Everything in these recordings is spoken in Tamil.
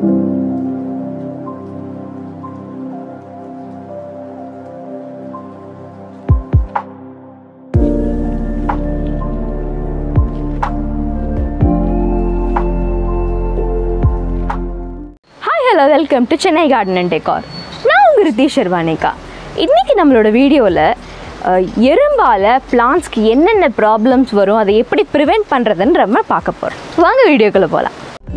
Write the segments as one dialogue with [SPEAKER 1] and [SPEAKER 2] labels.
[SPEAKER 1] hi hello welcome to Chennai garden and decor நான் உங்கள் ரித்தீஷ் ஷர்வானிகா இன்றைக்கி நம்மளோட வீடியோவில் எறும்பால் பிளான்ஸ்க்கு என்னென்ன ப்ராப்ளம்ஸ் வரும் அதை எப்படி ப்ரிவெண்ட் பண்ணுறதுன்னு நம்ம பார்க்க போகிறோம் வாங்க வீடியோக்குள்ளே போகலாம்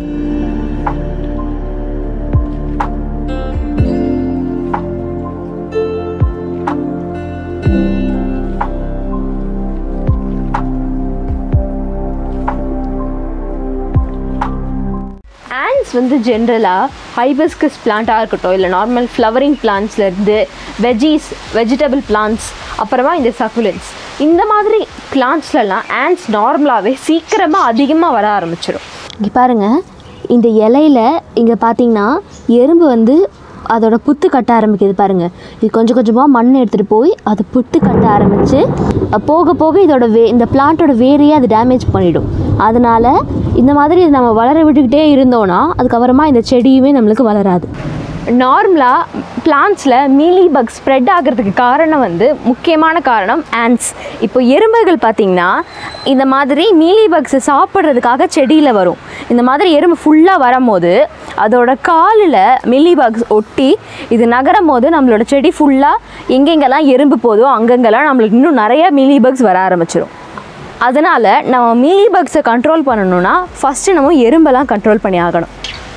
[SPEAKER 1] ஆண்ட்ஸ் வந்து ஜென்ரலாக ஹைபஸ்கஸ் பிளான்ட்டாக இருக்கட்டும் இல்லை நார்மல் ஃப்ளவரிங் பிளான்ட்ஸ்லேருந்து வெஜ்ஜீஸ் வெஜிடபிள் பிளான்ட்ஸ் அப்புறமா இந்த சக்குலன்ஸ் இந்த மாதிரி பிளான்ட்ஸ்லலாம் ஆண்ட்ஸ் நார்மலாகவே சீக்கிரமாக அதிகமாக வர ஆரம்பிச்சிடும்
[SPEAKER 2] இங்கே பாருங்கள் இந்த இலையில இங்கே பார்த்தீங்கன்னா எறும்பு வந்து அதோட புத்து கட்ட ஆரம்பிக்குது பாருங்கள் இது கொஞ்சம் கொஞ்சமாக மண் எடுத்துகிட்டு போய் அது புத்து கட்ட ஆரம்பித்து போக போக இதோட வே இந்த பிளான்ட்டோட வேரையே அது டேமேஜ் பண்ணிடும் அதனால் இந்த மாதிரி நம்ம வளர விட்டுக்கிட்டே இருந்தோன்னா அதுக்கப்புறமா இந்த செடியுமே நம்மளுக்கு வளராது
[SPEAKER 1] நார்மலாக பிளான்ட்ஸில் மீலி பக் ஸ்ப்ரெட் ஆகிறதுக்கு காரணம் வந்து முக்கியமான காரணம் ஆண்ட்ஸ் இப்போ எறும்புகள் பார்த்திங்கன்னா இந்த மாதிரி மீலி பக்ஸை சாப்பிட்றதுக்காக செடியில் வரும் இந்த மாதிரி எறும்பு ஃபுல்லாக வரும்போது அதோட காலில் மில்லி பக்ஸ் ஒட்டி இது நகரும் போது நம்மளோட செடி ஃபுல்லாக எங்கெங்கெல்லாம் எறும்பு போதோ அங்கங்கெல்லாம் நம்மளுக்கு இன்னும் நிறைய மில்லி பக்ஸ் வர ஆரம்பிச்சிடும் அதனால் நம்ம மீலி பக்ஸை கண்ட்ரோல் பண்ணணும்னா ஃபஸ்ட்டு நம்ம எறும்பெல்லாம் கண்ட்ரோல் பண்ணி ஆகணும்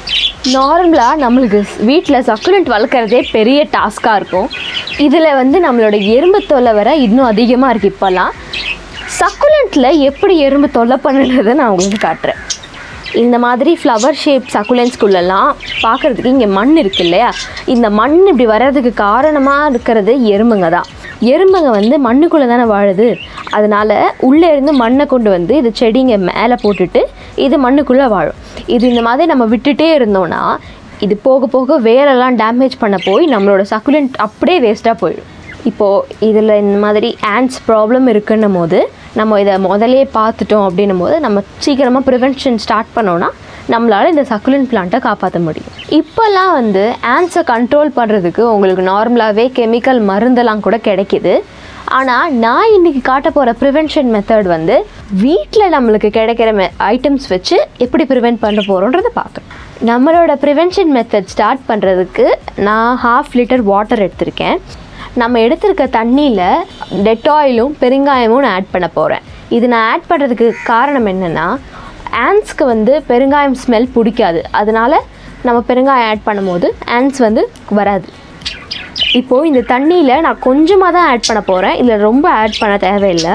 [SPEAKER 1] நார்மலாக நம்மளுக்கு வீட்டில் சக்குலண்ட் வளர்க்குறதே பெரிய டாஸ்க்காக இருக்கும் இதில் வந்து நம்மளோட எறும்பு தொல்லை வர இன்னும் அதிகமாக இருக்குது இப்போல்லாம் சக்குலண்ட்டில் எப்படி எறும்பு தொல்லை பண்ணுறதை நான் உங்களுக்கு காட்டுறேன் இந்த மாதிரி ஃப்ளவர் ஷேப் சக்குலன்ஸ்குள்ளெல்லாம் பார்க்குறதுக்கு இங்கே மண் இருக்கு இல்லையா இந்த மண் இப்படி வர்றதுக்கு காரணமாக இருக்கிறது எறும்புங்க தான் எறும்புங்க வந்து மண்ணுக்குள்ளே தானே வாழுது அதனால் உள்ளே இருந்து மண்ணை கொண்டு வந்து இது செடிங்க மேலே போட்டுட்டு இது மண்ணுக்குள்ளே வாழும் இது இந்த மாதிரி நம்ம விட்டுட்டே இருந்தோம்னா இது போக போக வேரெல்லாம் டேமேஜ் பண்ண போய் நம்மளோட சக்குலண்ட் அப்படியே வேஸ்ட்டாக போயிடும் இப்போது இதில் இந்த மாதிரி ஆன்ஸ் ப்ராப்ளம் இருக்குன்னும் போது நம்ம இதை முதலே பார்த்துட்டோம் அப்படின்னும் போது நம்ம சீக்கிரமாக ப்ரிவென்ஷன் ஸ்டார்ட் பண்ணோன்னா நம்மளால் இந்த சக்குலண்ட் பிளான்ட்டை காப்பாற்ற முடியும் இப்போல்லாம் வந்து ஆன்ஸை கண்ட்ரோல் பண்ணுறதுக்கு உங்களுக்கு நார்மலாகவே கெமிக்கல் மருந்தெல்லாம் கூட கிடைக்கிது ஆனால் நான் இன்றைக்கி காட்ட போகிற ப்ரிவென்ஷன் மெத்தட் வந்து வீட்டில் நம்மளுக்கு கிடைக்கிற மெ ஐட்டம்ஸ் வச்சு எப்படி ப்ரிவென்ட் பண்ண போகிறோன்றதை பார்க்கணும் நம்மளோட ப்ரிவென்ஷன் மெத்தட் ஸ்டார்ட் பண்ணுறதுக்கு நான் ஹாஃப் லிட்டர் வாட்டர் எடுத்திருக்கேன் நம்ம எடுத்திருக்க தண்ணியில் டெட்டாயிலும் பெருங்காயமும் நான் ஆட் பண்ண போகிறேன் இது நான் ஆட் பண்ணுறதுக்கு காரணம் என்னென்னா ஆன்ஸ்க்கு வந்து பெருங்காயம் ஸ்மெல் பிடிக்காது அதனால நம்ம பெருங்காயம் ஆட் பண்ணும்போது ஆன்ஸ் வந்து வராது இப்போது இந்த தண்ணியில் நான் கொஞ்சமாக தான் ஆட் பண்ண போகிறேன் இதில் ரொம்ப ஆட் பண்ண தேவையில்லை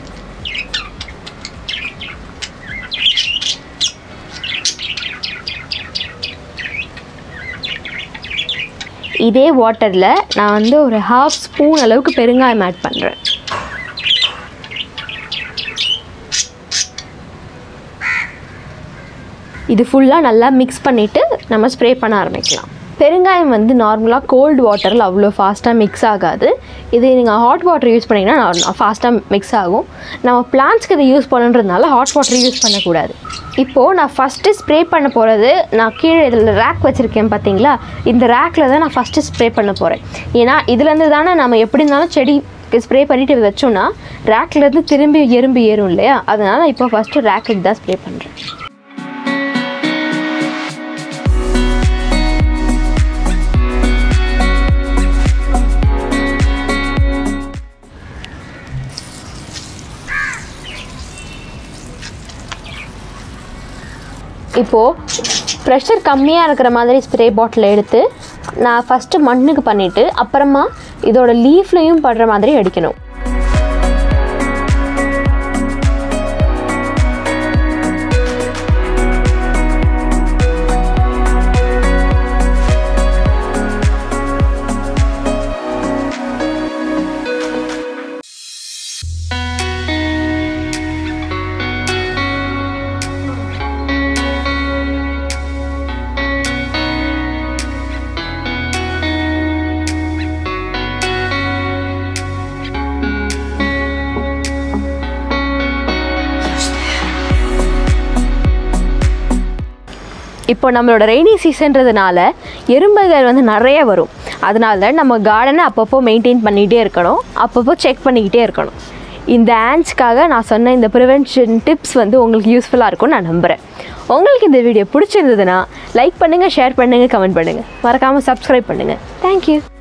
[SPEAKER 1] இதே வாட்டரில் நான் வந்து ஒரு ஹாஃப் ஸ்பூன் அளவுக்கு பெருங்காயம் ஆட் பண்ணுறேன் இது ஃபுல்லாக நல்லா மிக்ஸ் பண்ணிவிட்டு நம்ம ஸ்ப்ரே பண்ண ஆரம்பிக்கலாம் பெருங்காயம் வந்து நார்மலாக கோல்டு வாட்டரில் அவ்வளோ ஃபாஸ்ட்டாக மிக்ஸ் ஆகாது இது நீங்கள் ஹாட் வாட்டர் யூஸ் பண்ணிங்கன்னா ஃபாஸ்ட்டாக மிக்ஸ் ஆகும் நம்ம பிளான்ட்ஸ்க்கு இதை யூஸ் பண்ணுன்றதுனால ஹாட் வாட்டர் யூஸ் பண்ணக்கூடாது இப்போது நான் ஃபஸ்ட்டு ஸ்ப்ரே பண்ண போகிறது நான் கீழே இதில் ரேக் வச்சுருக்கேன் பார்த்தீங்களா இந்த ரேக்கில் தான் நான் ஃபஸ்ட்டு ஸ்ப்ரே பண்ண போகிறேன் ஏன்னா இதுலேருந்து தானே நம்ம எப்படி இருந்தாலும் செடி ஸ்ப்ரே பண்ணிட்டு வச்சோன்னா ரேக்லேருந்து திரும்பி எறும்பு ஏறும் இல்லையா அதனால் இப்போ ஃபஸ்ட்டு ரேக்குக்கு தான் ஸ்ப்ரே பண்ணுறேன் இப்போது ப்ரெஷர் கம்மியாக இருக்கிற மாதிரி ஸ்ப்ரே பாட்டில் எடுத்து நான் ஃபஸ்ட்டு மண்ணுக்கு பண்ணிவிட்டு அப்புறமா இதோட லீஃப்லேயும் படுற மாதிரி அடிக்கணும் இப்போ நம்மளோட ரெய்னி சீசன்றதுனால எறும்புகள் வந்து நிறைய வரும் அதனால நம்ம கார்டனை அப்பப்போ மெயின்டைன் பண்ணிகிட்டே இருக்கணும் அப்பப்போ செக் பண்ணிக்கிட்டே இருக்கணும் இந்த ஆன்ஸ்க்காக நான் சொன்ன இந்த ப்ரிவென்ஷன் டிப்ஸ் வந்து உங்களுக்கு யூஸ்ஃபுல்லாக இருக்கும்னு நான் நம்புகிறேன் உங்களுக்கு இந்த வீடியோ பிடிச்சிருந்ததுன்னா லைக் பண்ணுங்கள் ஷேர் பண்ணுங்கள் கமெண்ட் பண்ணுங்கள் மறக்காமல் சப்ஸ்கிரைப் பண்ணுங்கள் தேங்க்யூ